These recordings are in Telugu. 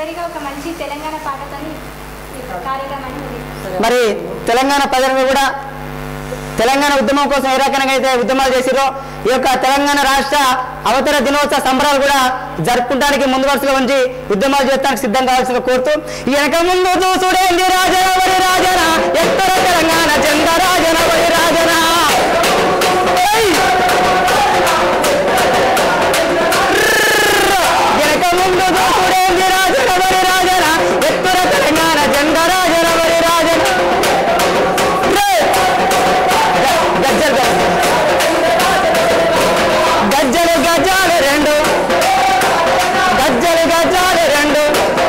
చివరిగా ఒక మంచి తెలంగాణ పాటతో ఈ కార్యక్రమాన్ని ముగిస్తాం. మరి తెలంగాణ ప్రజలను కూడా తెలంగాణ ఉద్యమం కోసం ఏ రకంగా అయితే ఉద్యమాలు చేసిరో ఈ యొక్క తెలంగాణ రాష్ట్ర అవతర దినోత్సవ సంబరాలు కూడా జరుపుకుంటానికి ముందు వరుసలో ఉంచి ఉద్యమాలు చేయడానికి సిద్ధం కావాల్సిన కోరుతూ ఈ వెనక ముందు చూసుడేంది రాజన వరి రాజన ఎత్తర తెలంగాణ జెండ రాజన వరి రాజన ఏయ్! వెనక ముందు చూసుడేంది రాజన వరి రాజన ఎత్తర తెలంగాణ జెండ రాజన వరి రాజన రేయ్! గజ్జలు గజ్జలు గజ్జాలు రెండు గజ్జలు గజ్జాలు రెండు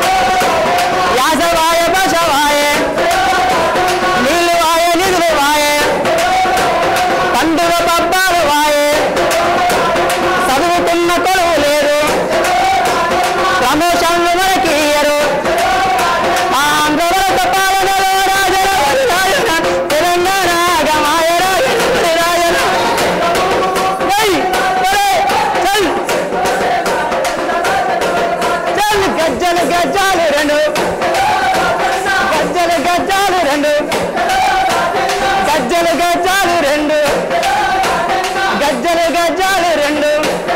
యాసవాయ భాషవాయ నీళ్ళు వాయ నిధులు వాయ పండుగ పబ్బాలు వాయ చదువుకున్న కొలువు లేదు ప్రమోషన్లు మనకి ఇయ్యరు ఆంధ్రవరక పాలనలో రాజన రాజన తెలంగాణ గమాయ రాజన రాజన ఏయ్! ఒరేయ్! చల్! చల్! గజ్జలు గజ్జాలు రెండు గజ్జలు గజ్జాలు రెండు గజ్జలు గజ్జాలు రెండు గజ్జలు గజ్జాలు రెండు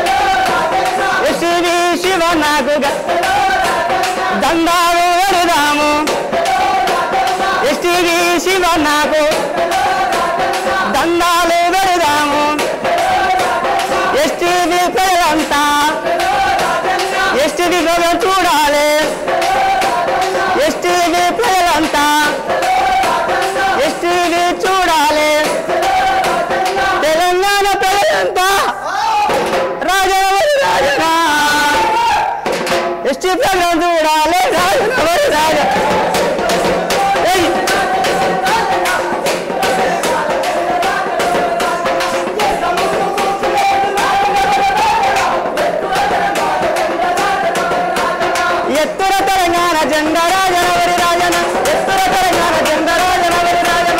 శివి శివ నాకు గ- దండాలు వెడుదాము ఎస్టివి శివ నాకు దండాలు వెడుదాము ఎస్టీవీ ప్రజలంతా ఎస్టీవీ ప్రజలు చూడాలి ఎస్టీవీ ప్రజలంతా ఎస్టీవీ చూడాలి తెలంగాణ ప్రజలంతా రాజనవరి రాజన ఎస్టీ ప్రజలు చూడాలి రాజనవరి రాజ ఏయ్! ఎత్తుర తెలంగాణ జెండా రాజనవరి రాజన ఎత్తుర తెలంగాణ జెండా రాజనవరి రాజన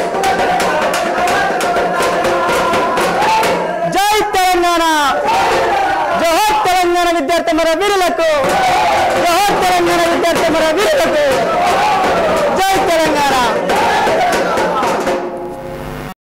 జై తెలంగాణ జోహర్ తెలంగాణ విద్యార్థి మర వీరులకు జోహర్ తెలంగాణ విద్యార్థి మర వీరులకు జై తెలంగాణ